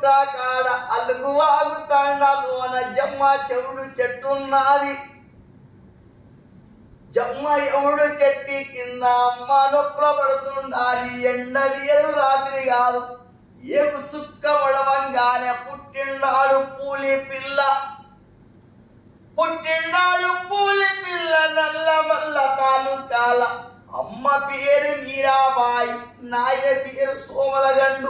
గుట్ట కాడ అల్లుగు వాగుతాండ లోన జమ్మ చెవుడు చెట్టున్నది జమ్మ ఎవడు చెట్టి కింద అమ్మ నొప్పుల పడుతుండాలి ఎండలి ఎదు రాత్రి కాదు ఏగు సుక్క పడవంగానే పుట్టిండాడు పూలి పిల్ల పుట్టిండాడు పూలి పిల్ల నల్ల మల్ల తాలూకాల అమ్మ పేరు మీరాబాయి నాయన పేరు సోమలగండు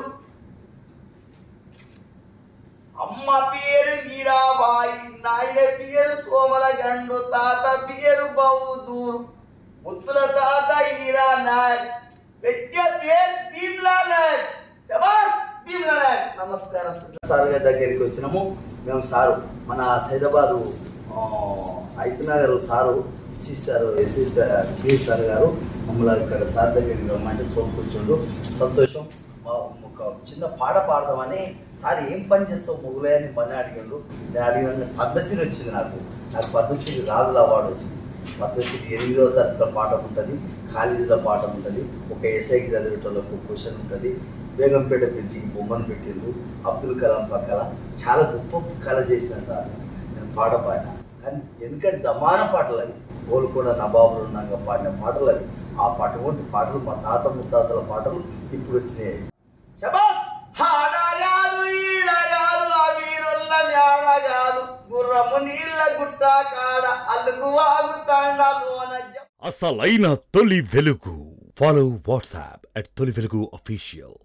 అమ్మ పేరు మీరాబాయి నాయన పేరు సోమలగండు తాత పేరు బౌదూరు ముత్తుల తాత ఈరా నాయక్ పెట్టే పేరు భీమ్లా నాయక్ శబాస్ భీమ్లా నాయక్ నమస్కారం సార్ గారి దగ్గరికి వచ్చినాము మేము సారు మన సైదాబాదు ఐతనగర్ sir SC sir SC sir CS sir గారు మమ్మల్ని ఇక్కడ సార్ దగ్గరికి రమ్మంటే ఫోన్ కూర్చోండు సంతోషం మా ఒక చిన్న పాట పాడదామని సార్ ఏం పని చేస్తావు మొగులయ్యని పని అడిగాడు నేను అడిగిన పద్మశ్రీ వచ్చింది నాకు నాకు పద్మశ్రీ రాజుల అవార్డు వచ్చింది పద్మశ్రీ ఎనిమిదవ తరగతిలో పాఠం ఉంటుంది కాలేజీలో పాఠం ఉంటుంది ఒక ఎస్ఐకి చదివేటోళ్ళకు క్వశ్చన్ ఉంటుంది బేగంపేట పిలిచి బొమ్మను పెట్టిండు అబ్దుల్ కలాం పక్కల చాలా గొప్ప కళ చేసిన సార్ నేను పాట పాడినా కానీ ఎందుకంటే జమాన పాటలు అవి గోల్కొండ నవాబులు ఉన్నాక పాడిన పాటలు అవి ఆ అటువంటి పాటలు మా తాత ముత్తాతల పాటలు ఇప్పుడు వచ్చినాయి శబాస్ హాడగాదు ఈడగాదు ఆ వీరుల్ల మేడగాదు గుర్రము నీళ్ళ గుట్ట కాడ అల్లుగు వాగుతాండ లోన జ- అసలైన తొలి వెలుగు ఫాలో వాట్సాప్ అట్ తొలి వెలుగు అఫీషియల్